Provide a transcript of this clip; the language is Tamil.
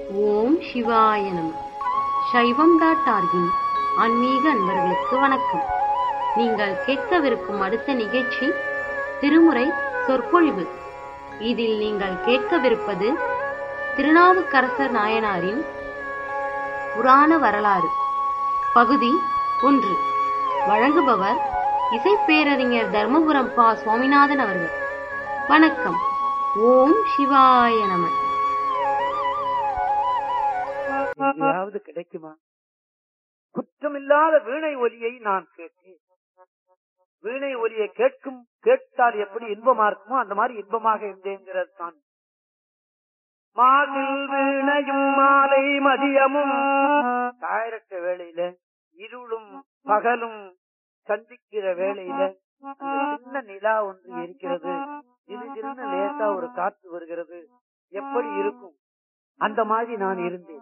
ஓம் சிவாய நம சைவம் டாட் ஆர்கின் ஆன்மீக அன்பர்களுக்கு வணக்கம் நீங்கள் கேட்கவிருக்கும் அடுத்த நிகழ்ச்சி திருமுறை சொற்பொழிவு இதில் நீங்கள் கேட்கவிருப்பது திருநாவுக்கரசர் நாயனாரின் புராண வரலாறு பகுதி ஒன்று வழங்குபவர் இசைப்பேரறிஞர் தர்மபுரம் பா சுவாமிநாதன் அவர்கள் வணக்கம் ஓம் சிவாய நம எங்கேயாவது கிடைக்குமா குற்றமில்லாத வீணை ஒலியை நான் கேட்டேன் வீணை ஒலியை கேட்கும் கேட்டால் எப்படி இன்பமா இருக்குமோ அந்த மாதிரி இன்பமாக இருந்தேங்கிறது தான் மாசில் வீணையும் மாலை மதியமும் தாயிரட்ட வேளையில இருளும் பகலும் சந்திக்கிற வேளையில அந்த சின்ன நிலா ஒன்று இருக்கிறது இது லேசா ஒரு காற்று வருகிறது எப்படி இருக்கும் அந்த மாதிரி நான் இருந்தேன்